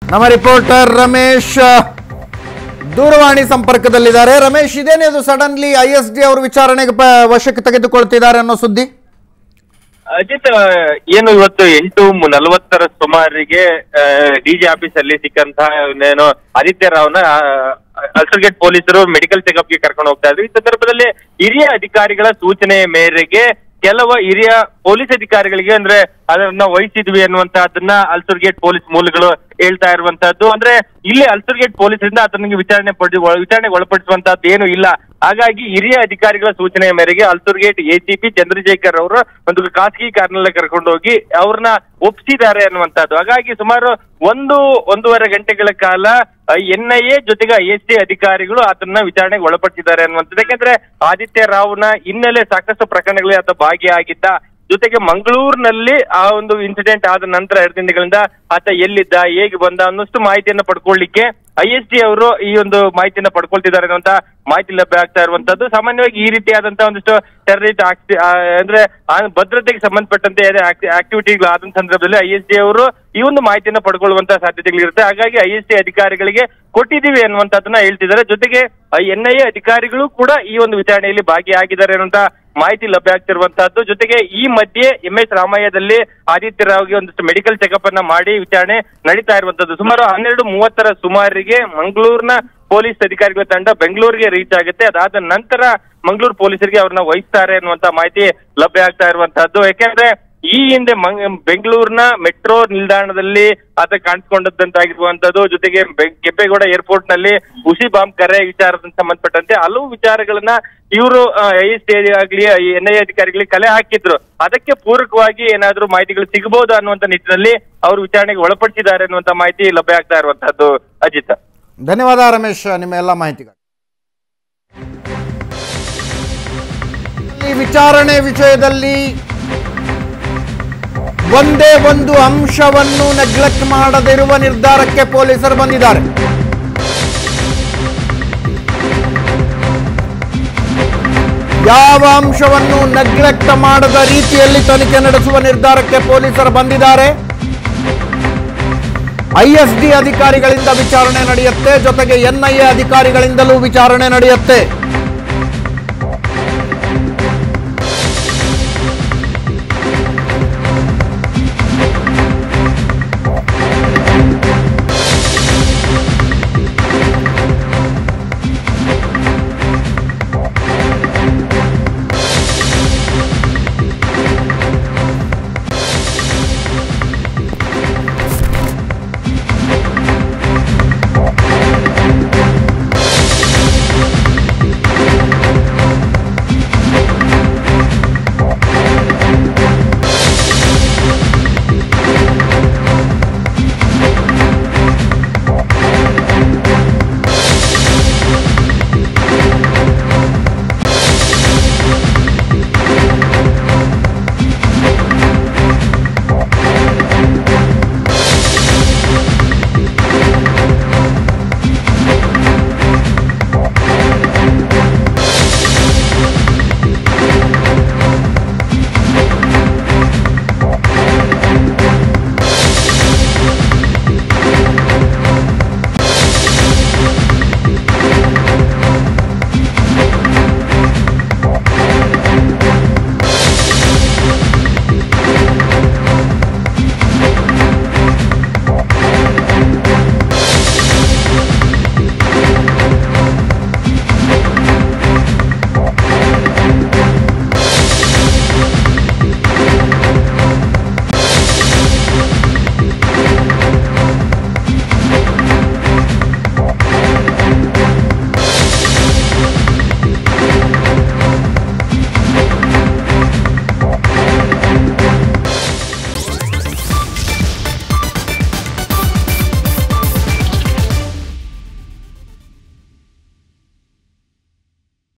ನಮ್ಮ ರಿಪೋರ್ಟರ್ ರಮೇಶ್ ದೂರವಾಣಿ ಸಂಪರ್ಕದಲ್ಲಿದ್ದಾರೆ ರಮೇಶ್ ಇದೇನೇ ಅದು ಸಡನ್ಲಿ ಐ ಎಸ್ ಡಿ ಅವರು ವಿಚಾರಣೆಗೆ ಪ- ವಶಕ್ಕೆ ತೆಗೆದುಕೊಳ್ತಿದ್ದಾರೆ ಅನ್ನೋ ಸುದ್ದಿ ಅಜಿತ್ ಆ, ಏನು ಇವತ್ತು ಎಂಟು ಮು- ನಲವತ್ತರ ಸುಮಾರಿಗೆ ಡಿಜಿ ಆಫೀಸ್ ಅಲ್ಲಿ ಸಿಕ್ಕಂತಹ ಏನು ಆದಿತ್ಯ ರಾವ್ನ ಅಲ್ಸರ್ಗೇಟ್ ಪೊಲೀಸರು ಮೆಡಿಕಲ್ ಚೆಕಪ್ ಗೆ ಕರ್ಕೊಂಡು ಹೋಗ್ತಾ ಇದ್ರು ಈ ಸಂದರ್ಭದಲ್ಲಿ ಹಿರಿಯ ಅಧಿಕಾರಿಗಳ ಸೂಚನೆ ಮೇರೆಗೆ ಕೆಲವು ಹಿರಿಯ ಪೊಲೀಸ್ ಅಧಿಕಾರಿಗಳಿಗೆ ಅಂದ್ರೆ ಅದನ್ನ ವಹಿಸಿದ್ವಿ ಅನ್ನುವಂತಹದನ್ನ ಅಲ್ಸರ್ಗೇಟ್ ಪೊಲೀಸ್ ಮೂಲಗಳು ಹೇಳ್ತಾ ಇರುವಂತಹದ್ದು ಅಂದ್ರೆ ಇಲ್ಲಿ ಅಲ್ಸರ್ಗೇಟ್ ಪೊಲೀಸರಿಂದ ಆತನಿಗೆ ವಿಚಾರಣೆ ಪಡಿ ವಿಚಾರಣೆಗೆ ಒಳಪಡಿಸುವಂತಹದ್ದು ಏನು ಇಲ್ಲ ಹಾಗಾಗಿ ಹಿರಿಯ ಅಧಿಕಾರಿಗಳ ಸೂಚನೆಯ ಮೇರೆಗೆ ಅಲ್ಸೂರ್ಗೇಟ್ ಎಸಿಪಿ ಚಂದ್ರಶೇಖರ್ ಅವರು ಒಂದು ಖಾಸಗಿ ಕಾರ್ನಲ್ಲಿ ಕರ್ಕೊಂಡು ಹೋಗಿ ಅವ್ರನ್ನ ಒಪ್ಪಿಸಿದ್ದಾರೆ ಅನ್ನುವಂಥದ್ದು ಹಾಗಾಗಿ ಸುಮಾರು ಒಂದು ಒಂದೂವರೆ ಗಂಟೆಗಳ ಕಾಲ ಎನ್ ಐ ಎ ಜೊತೆಗೆ ಐ ಎಸ್ ಟಿ ಅಧಿಕಾರಿಗಳು ಆತನ ವಿಚಾರಣೆಗೆ ಒಳಪಡಿಸಿದ್ದಾರೆ ಅನ್ನುವಂಥದ್ದು ಯಾಕಂದ್ರೆ ಆದಿತ್ಯ ರಾವ್ನ ಹಿನ್ನೆಲೆ ಸಾಕಷ್ಟು ಪ್ರಕರಣಗಳಲ್ಲಿ ಆತ ಭಾಗಿಯಾಗಿದ್ದ ಜೊತೆಗೆ ಮಂಗಳೂರಿನಲ್ಲಿ ಆ ಒಂದು ಇನ್ಸಿಡೆಂಟ್ ಆದ ನಂತರ ಎರಡು ದಿನಗಳಿಂದ ಆತ ಎಲ್ಲಿದ್ದ ಹೇಗೆ ಬಂದ ಅನ್ನೋಷ್ಟು ಮಾಹಿತಿಯನ್ನ ಪಡ್ಕೊಳ್ಳಿಕ್ಕೆ ಐ ಎಸ್ ಟಿ ಅವರು ಈ ಒಂದು ಮಾಹಿತಿಯನ್ನ ಪಡ್ಕೊಳ್ತಿದ್ದಾರೆ ಅನ್ನುವಂತ ಮಾಹಿತಿ ಲಭ್ಯ ಆಗ್ತಾ ಇರುವಂತದ್ದು ಸಾಮಾನ್ಯವಾಗಿ ಈ ರೀತಿಯಾದಂತಹ ಒಂದಿಷ್ಟು ಟೆರರಿಸ್ಟ್ ಅಂದ್ರೆ ಆ ಭದ್ರತೆಗೆ ಸಂಬಂಧಪಟ್ಟಂತೆ ಆಕ್ಟಿವಿಟಿಗಳು ಆದ ಸಂದರ್ಭದಲ್ಲಿ ಐ ಎಸ್ ಡಿ ಅವರು ಈ ಒಂದು ಮಾಹಿತಿಯನ್ನ ಪಡ್ಕೊಳ್ಳುವಂತಹ ಸಾಧ್ಯತೆಗಳಿರುತ್ತೆ ಹಾಗಾಗಿ ಐ ಎಸ್ ಟಿ ಅಧಿಕಾರಿಗಳಿಗೆ ಕೊಟ್ಟಿದ್ದೀವಿ ಅನ್ನುವಂಥದ್ದನ್ನ ಹೇಳ್ತಿದ್ದಾರೆ ಜೊತೆಗೆ ಎನ್ ಐ ಎ ಅಧಿಕಾರಿಗಳು ಕೂಡ ಈ ಒಂದು ವಿಚಾರಣೆಯಲ್ಲಿ ಭಾಗಿಯಾಗಿದ್ದಾರೆ ಅನ್ನುವಂತ ಮಾಹಿತಿ ಲಭ್ಯ ಆಗ್ತಿರುವಂತಹದ್ದು ಜೊತೆಗೆ ಈ ಮಧ್ಯೆ ಎಂ ಎಸ್ ರಾಮಯ್ಯದಲ್ಲಿ ಆದಿತ್ಯ ರಾವ್ಗೆ ಒಂದಿಷ್ಟು ಮೆಡಿಕಲ್ ಚೆಕಪ್ ಅನ್ನ ಮಾಡಿ ವಿಚಾರಣೆ ನಡೀತಾ ಇರುವಂತದ್ದು ಸುಮಾರು ಹನ್ನೆರಡು ಮೂವತ್ತರ ಸುಮಾರಿಗೆ ಮಂಗಳೂರಿನ ಪೊಲೀಸ್ ಅಧಿಕಾರಿಗಳ ತಂಡ ಬೆಂಗಳೂರಿಗೆ ರೀಚ್ ಆಗುತ್ತೆ ಅದಾದ ನಂತರ ಮಂಗಳೂರು ಪೊಲೀಸರಿಗೆ ಅವ್ರನ್ನ ವಹಿಸ್ತಾರೆ ಅನ್ನುವಂತ ಮಾಹಿತಿ ಲಭ್ಯ ಆಗ್ತಾ ಇರುವಂತಹದ್ದು ಯಾಕೆಂದ್ರೆ ಈ ಹಿಂದೆ ಮಂಗ್- ಬೆಂಗಳೂರಿನ ಮೆಟ್ರೋ ನಿಲ್ದಾಣದಲ್ಲಿ ಆತ ಕಾಣಿಸ್ಕೊಂಡದ್ದಂತಾಗಿರುವಂತದ್ದು ಜೊತೆಗೆ ಬೆ- ಕೆಂಪೇಗೌಡ ಏರ್ಪೋರ್ಟ್ ನಲ್ಲಿ ಹುಸಿ ಬಾಂಬ್ ಕರೆ ವಿಚಾರದ ಸಂಬಂಧಪಟ್ಟಂತೆ ಹಲವು ವಿಚಾರಗಳನ್ನ ಇವರು ಐ ಎಸ್ ಟಿ ಆಗ್ಲಿ ಎನ್ ಐ ಅಧಿಕಾರಿಗಳಿಗೆ ಕಲೆ ಹಾಕಿದ್ರು ಅದಕ್ಕೆ ಪೂರಕವಾಗಿ ಏನಾದ್ರೂ ಮಾಹಿತಿಗಳು ಸಿಗಬಹುದು ಅನ್ನುವಂತ ನಿಟ್ಟಿನಲ್ಲಿ ಅವರು ವಿಚಾರಣೆಗೆ ಒಳಪಡಿಸಿದ್ದಾರೆ ಅನ್ನುವಂತ ಮಾಹಿತಿ ಲಭ್ಯ ಆಗ್ತಾ ಇರುವಂತಹದ್ದು ಅಜಿತ್ ಧನ್ಯವಾದ ರಮೇಶ್ ನಿಮ್ಮ ಎಲ್ಲ ಮಾಹಿತಿಗಳು ಈ ವಿಚಾರಣೆ ವಿಷಯದಲ್ಲಿ ಒಂದೇ ಒಂದು ಅಂಶವನ್ನು ನೆಗ್ಲೆಕ್ಟ್ ಮಾಡದಿರುವ ನಿರ್ಧಾರಕ್ಕೆ ಪೊಲೀಸರು ಬಂದಿದ್ದಾರೆ ಯಾವ ಅಂಶವನ್ನು ನೆಗ್ಲೆಕ್ಟ್ ಮಾಡದ ರೀತಿಯಲ್ಲಿ ತನಿಖೆ ನಡೆಸುವ ನಿರ್ಧಾರಕ್ಕೆ ಪೊಲೀಸರು ಬಂದಿದ್ದಾರೆ ಐಎಸ್ಡಿ ಅಧಿಕಾರಿಗಳಿಂದ ವಿಚಾರಣೆ ನಡೆಯುತ್ತೆ ಜೊತೆಗೆ ಎನ್ಐಎ ಅಧಿಕಾರಿಗಳಿಂದಲೂ ವಿಚಾರಣೆ ನಡೆಯುತ್ತೆ